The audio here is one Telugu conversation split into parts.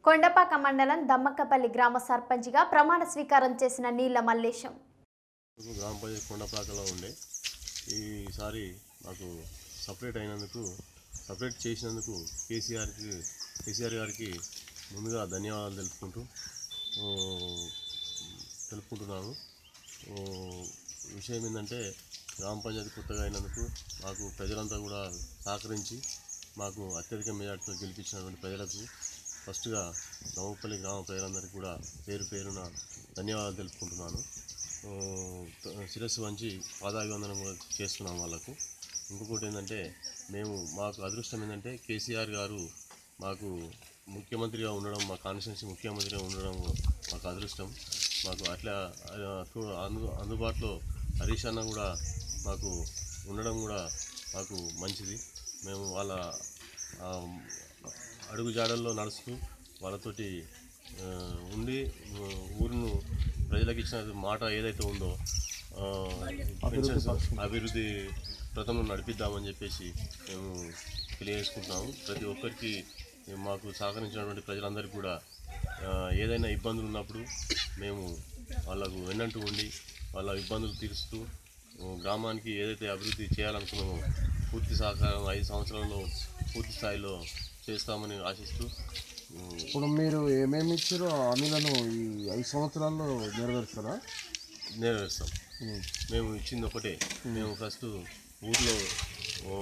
కొండపాక మండలం దమ్మక్కపల్లి గ్రామ సర్పంచ్గా ప్రమాణ స్వీకారం చేసిన నీళ్ల మల్లేశం గ్రామ పంచాయతీ కొండపాకలో ఉండే ఈసారి మాకు సపరేట్ అయినందుకు సపరేట్ చేసినందుకు కేసీఆర్కి కేసీఆర్ గారికి ముందుగా ధన్యవాదాలు తెలుపుకుంటూ ఓ, తెలుపుకుంటున్నాను ఓ, విషయం ఏంటంటే గ్రామ పంచాయతీ కొత్తగా అయినందుకు మాకు ప్రజలంతా కూడా సహకరించి మాకు అత్యధిక మెజార్టీతో గెలిపించినటువంటి ప్రజలకు ఫస్ట్గా నవపల్లి గ్రామ ప్రజలందరికీ కూడా పేరు పేరున ధన్యవాదాలు తెలుపుకుంటున్నాను ఆ, శిరస్సు వంచి పాదాభివందనం కూడా చేస్తున్నాం వాళ్ళకు ఇంకొకటి ఏంటంటే మేము మాకు అదృష్టం ఏంటంటే కేసీఆర్ గారు మాకు ముఖ్యమంత్రిగా ఉండడం మా కాన్స్టిట్యున్సీ ముఖ్యమంత్రిగా ఉండడం మాకు అదృష్టం మాకు అట్లా ఆ, తో- అందు అందుబాటులో హరీష్ అన్న కూడా మాకు ఉండడం కూడా మాకు మంచిది మేము వాళ్ళ ఆ, అడుగు జాడల్లో నడుస్తూ వాళ్ళతోటి ఆ, ఉండి ఆ, ఊరును ప్రజలకు ఇచ్చిన మాట ఏదైతే ఉందో ఆ, పెన్షన్స్ అభివృద్ధి ప్రథమం నడిపిద్దామని చెప్పేసి మేము తెలియజేసుకుంటున్నాము ప్రతి ఒక్కరికి మాకు సహకరించినటువంటి ప్రజలందరికీ కూడా ఆ, ఏదైనా ఇబ్బందులు ఉన్నప్పుడు మేము వాళ్ళకు వెన్నంటూ ఉండి వాళ్ళ ఇబ్బందులు తీరుస్తూ ఆ, గ్రామానికి ఏదైతే అభివృద్ధి చేయాలనుకున్నామో పూర్తి సహకారం ఐదు సంవత్సరాల్లో పూర్తి స్థాయిలో చేస్తామని ఆశిస్తూ ఉమ్, ఇప్పుడు మీరు ఏమేమి ఇచ్చారో హామీలను ఈ ఐదు సంవత్సరాల్లో నెరవేరుస్తారా నెరవేరుస్తాం ఉమ్. మేము ఇచ్చింది ఒకటే మేము ఫస్ట్ ఊర్లో ఓ,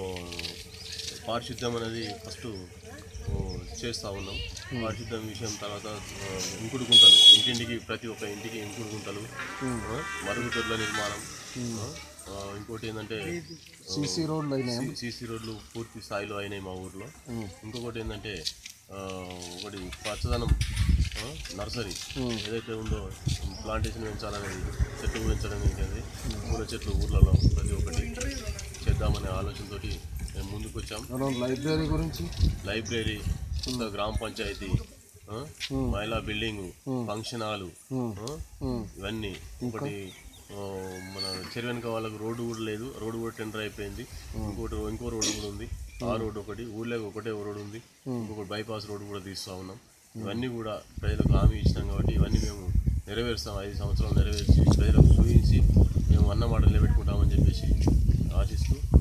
పారిశుద్ధ్యం అనేది ఫస్ట్ ఓ, చేస్తూ ఉన్నాం పారిశుద్ధ్యం విషయం తర్వాత ఆ, ఇంకుడు గుంతలు ఇంటింటికి ప్రతి ఒక్క ఇంటికి ఇంకుడు గుంతలు ఆ, మరుగుదొడ్ల నిర్మాణం ఆ, ఆ, ఇంకోటి ఏంటంటే సీసీ రోడ్లు అయినాయి సీసీ రోడ్లు పూర్తి స్థాయిలో అయినాయి మా ఊర్లో ఉమ్. ఇంకొకటి ఏంటంటే ఆ, ఒకటి పచ్చదనం ఆ, నర్సరీ ఏదైతే ఉందో ప్లాంటేషన్ పెంచాలనేది చెట్లు పెంచడం ఏంటంటే పూల చెట్లు ఊర్లలో ప్రతి ఒక్కటి చేద్దామనే ఆలోచనతోటి మేము ముందుకు వచ్చాం మనం లైబ్రరీ గురించి లైబ్రరీ కొత్త గ్రామ పంచాయతీ ఆ, మహిళా బిల్డింగ్ ఫంక్షన్ హాలు ఆ, ఇవన్నీ ఒకటి ఆ, మన చెరువెనక వాళ్ళకు రోడ్డు కూడా లేదు రోడ్డు కూడా టెండర్ అయిపోయింది ఇంకోటి ఇంకో రోడ్డు కూడా ఉంది ఆ రోడ్డు ఒకటి ఊళ్ళో ఒకటే రోడ్డు ఉంది ఇంకొకటి బైపాస్ రోడ్డు కూడా తీస్తూ ఉన్నాం ఇవన్నీ కూడా ప్రజలకు హామీ ఇచ్చినాం కాబట్టి ఇవన్నీ మేము నెరవేరుస్తాం ఐదు సంవత్సరాలు నెరవేర్చి ప్రజలకు చూపించి మేము అన్నమాట నిలబెట్టుకుంటామని చెప్పేసి ఆశిస్తూ